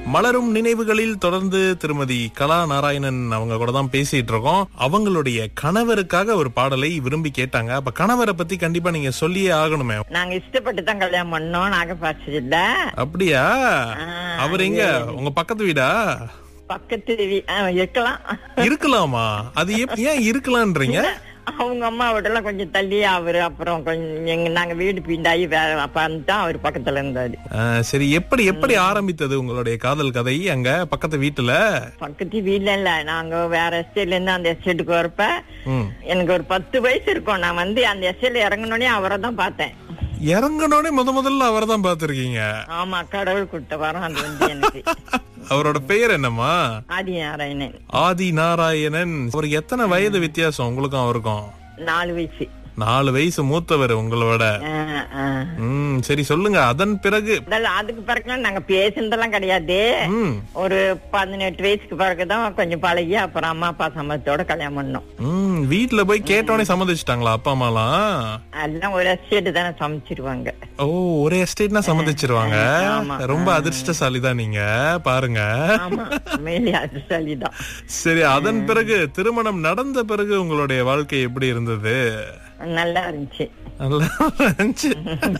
மலரும் நினைவுகளில் தொடர்ந்து திருமதி கலா நாராயணன் அவங்க கூட தான் பேசிட்டு இருக்கோம் அவங்களுடைய கணவருக்காக ஒரு பாடலை விரும்பி கேட்டாங்க அப்ப கணவரை பத்தி கண்டிப்பா நீங்க சொல்லியே ஆகணுமே நாங்க இஷ்டப்பட்டு தான் கல்யாணம் பண்ணோம் நாகப்பாசியில அப்படியா அவர் எங்க உங்க பக்கத்து வீடா பக்கத்து வீ- ஆ, இருக்கலாம் இருக்கலாமா அது எப்- ஏன் இருக்கலான்றீங்க அவங்க அம்மா வீட்டெல்லாம் கொஞ்சம் தள்ளி அவரு அப்புறம் கொஞ்சம் எங்க நாங்க வீடு பீண்டாயி வேற அப்ப தான் அவர் பக்கத்துல இருந்தாரு ஆ, சரி எப்படி எப்படி ஆரம்பித்தது உங்களுடைய காதல் கதை அங்க பக்கத்து வீட்டுல பக்கத்து வீட்ல இல்ல நாங்க வேற எஸ்டேட்ல இருந்து அந்த எஸ்டேட்டுக்கு வரப்ப ம். எனக்கு ஒரு பத்து வயசு இருக்கும் நான் வந்து அந்த எஸ்டேட்ல இறங்கினோடனே அவரை தான் பார்த்தேன் இறங்கனோடனே முத முதல்ல அவரை தான் பாத்திருக்கீங்க ஆமா கடவுள் கொடுத்த வரம் அது வந்து எனக்கு அவரோட பெயர் என்னம்மா ஆதி நாராயணன் ஆதி நாராயணன் அவருக்கு எத்தனை வயது வித்தியாசம் உங்களுக்கும் அவருக்கும் நாலு வயசு நாலு வயசு மூத்தவர் உங்களோட ஆ, ஆ. ம் சரி சொல்லுங்க அதன் பிறகு அதெல்லாம் அதுக்கு பிறகுலாம் நாங்க பேசுனதெல்லாம் கிடையாது ம் ஒரு பதினெட்டு வயசுக்கு பிறகுதான் கொஞ்சம் பழகி அப்புறம் அம்மா அப்பா சம்மதத்தோட கல்யாணம் பண்ணோம் ம் வீட்டுல போய் கேட்டோடனே சம்மதிச்சிட்டாங்களா அப்பா அம்மாலாம் அதெல்லாம் ஒரு எஸ்டேட் தானே சமைச்சிருவாங்க ஓ ஒரே எஸ்டேட்னா சம்மதிச்சிருவாங்க ஆமா. ரொம்ப அதிர்ஷ்டசாலி தான் நீங்க பாருங்க ஆமா மேலே அது சரிதான் சரி அதன் பிறகு திருமணம் நடந்த பிறகு உங்களுடைய வாழ்க்கை எப்படி இருந்தது நல்லா இருந்துச்சு நல்லா இருந்துச்சு.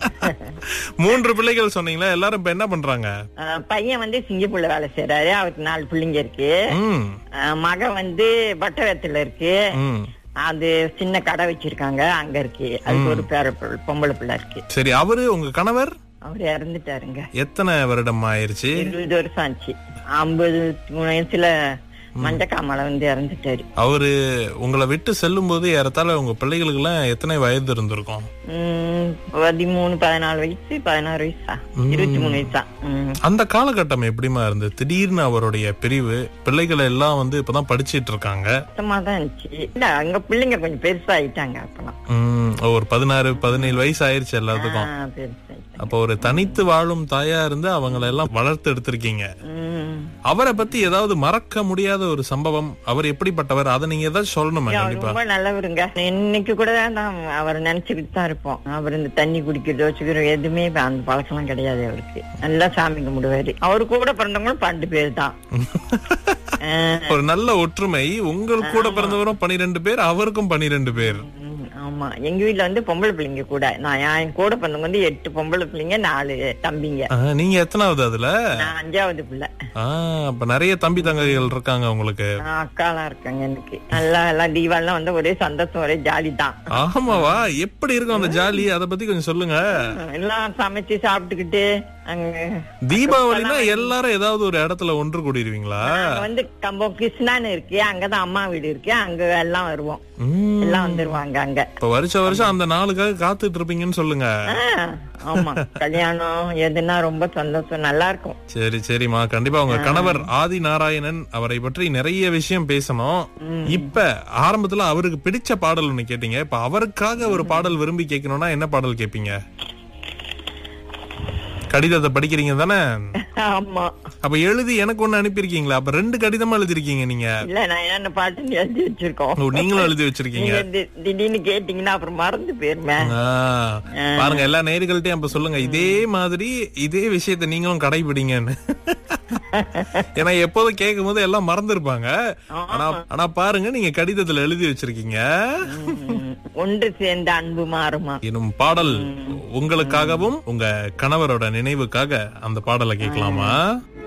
மூன்று பிள்ளைகள் சொன்னீங்களா எல்லாரும் இப்ப என்ன பண்றாங்க ஆஹ் பையன் வந்து சிங்கப்பூர்ல வேலை செய்யறாரு அவருக்கு நாலு பிள்ளைங்க இருக்கு ம் ஆஹ் மகன் வந்து வட்டவரத்துல இருக்கு ம் அது சின்ன கடை வச்சிருக்காங்க அங்க இருக்கு அதுக்கு ஒரு பேர பிள்ளை- பொம்பளை பிள்ளை இருக்கு சரி அவரு உங்க கணவர் அவர் இறந்துட்டாருங்க எத்தனை வருடம் ஆயிருச்சு இருபது வருஷம் ஆச்சு ஐம்பது மூணு வயசுல மஞ்சக்காமலை வந்து இறந்துட்டாரு அவரு உங்களை விட்டு செல்லும் போது ஏறத்தாழ உங்க பிள்ளைகளுக்கு எல்லாம் எத்தனை வயது இருந்திருக்கும் உம் பதிமூணு பதினாலு வயசு பதினாறு வயசா இருபத்தி மூணு வயசா உம் அந்த காலகட்டம் எப்படிமா இருந்தது திடீர்னு அவருடைய பிரிவு பிள்ளைகள் எல்லாம் வந்து இப்பதான் படிச்சிட்டு இருக்காங்க கஷ்டமா தான் இருந்துச்சு இல்ல அங்க பிள்ளைங்க கொஞ்சம் பெருசாயிட்டாங்க அப்பெல்லாம் ம், ஒரு பதினாறு பதினேழு வயசு ஆயிருச்சு எல்லாத்துக்கும் ஆஹ் பெருசாயிட்டாங்க அப்ப ஒரு தனித்து வாழும் தாயா இருந்து அவங்கள எல்லாம் வளர்த்து எடுத்திருக்கீங்க உம் அவரை பத்தி ஏதாவது மறக்க முடியாத ஒரு சம்பவம் அவர் எப்படிப்பட்டவர் அதை நீங்க ஏதாவது சொல்லணுமா அவர் கண்டிப்பா ரொம்ப நல்லவருங்க இன்னைக்கு கூட தான் அவர் நினைச்சுக்கிட்டு தான் இருப்போம் அவர் இந்த தண்ணி குடிக்கிறதோ வச்சுக்கிறோம் எதுவுமே இப்ப அந்த பழக்கம்லாம் கிடையாது அவருக்கு நல்லா சாமி கும்பிடுவாரு அவரு கூட பிறந்தவங்களும் பன்னெண்டு பேர் தான் ஆஹ் ஒரு நல்ல ஒற்றுமை உங்கள் கூட பிறந்தவரும் பனிரெண்டு பேர் அவருக்கும் பனிரெண்டு பேர் உம், ஆமா எங்க வீட்ல வந்து பொம்பளை பிள்ளைங்க கூட நான் என் கூட பிறந்தவங்க வந்து எட்டு பொம்பளை பிள்ளைங்க நாலு தம்பிங்க ஆ, நீங்க எத்தனாவது அதுல நான் அஞ்சாவது பிள்ளை ஆ, அப்ப நிறைய தம்பி தங்கைகள் இருக்காங்க உங்களுக்கு நான் அக்காலாம் இருக்காங்க எனக்கு நல்லா எல்லாம் தீபாவளிலாம் வந்து ஒரே சந்தோஷம் ஒரே ஜாலி தான் ஆமாவா எப்படி இருக்கும் அந்த ஜாலி அத பத்தி கொஞ்சம் சொல்லுங்க எல்லாம் சமைச்சு சாப்பிட்டுக்கிட்டு அங்க தீபாவளினா எல்லாரும் ஏதாவது ஒரு இடத்துல ஒன்று கூடிடுவீங்களா அங்க வந்து கம்பம் கிருஷ்ணான்னு இருக்கு அங்கதான் அம்மா வீடு இருக்கு அங்க எல்லாம் வருவோம் ம், எல்லாம் வந்துருவாங்க அங்க இப்ப வருஷ வருஷம் அந்த நாளுக்காக காத்துட்டு இருப்பீங்கன்னு சொல்லுங்க ஆ, ஆமா கல்யாணம் எதுனா ரொம்ப சந்தோஷம் நல்லா இருக்கும் சரி சரிம்மா கண்டிப்பா உங்க கணவர் ஆதி நாராயணன் அவரை பற்றி நிறைய விஷயம் பேசணும் இப்ப ஆரம்பத்துல அவருக்கு பிடிச்ச பாடல் ஒண்ணு கேட்டீங்க இப்ப அவருக்காக ஒரு பாடல் விரும்பி கேட்கணும்னா என்ன பாடல் கேட்பீங்க கடிதத்தை படிக்கிறீங்க தானே ஆமா அப்ப எழுதி எனக்கு ஒண்ணு அனுப்பியிருக்கீங்களா அப்ப ரெண்டு கடிதமா எழுதிருக்கீங்க நீங்க இல்ல நான் என்ன பாட்டுன்னு எழுதி வச்சிருக்கோம் ஓ, நீங்களும் எழுதி வச்சிருக்கீங்க நீங்க தி- திடீர்னு கேட்டீங்கன்னா அப்புறம் மறந்து போயிருமே ஆ, பாருங்க எல்லா நேயர்கள்ட்டயும் அப்ப சொல்லுங்க இதே மாதிரி இதே விஷயத்த நீங்களும் கடைபிடிங்கன்னு ஏன்னா எப்போதும் கேட்கும் போது எல்லாம் மறந்துருப்பாங்க ஆனா ஆனா பாருங்க நீங்க கடிதத்துல எழுதி வச்சிருக்கீங்க ம், ஒன்று சேர்ந்த அன்பு மாறுமா எனும் பாடல் உங்களுக்காகவும் உங்க கணவரோட நினைவுக்காக அந்த பாடலை கேட்கலாமா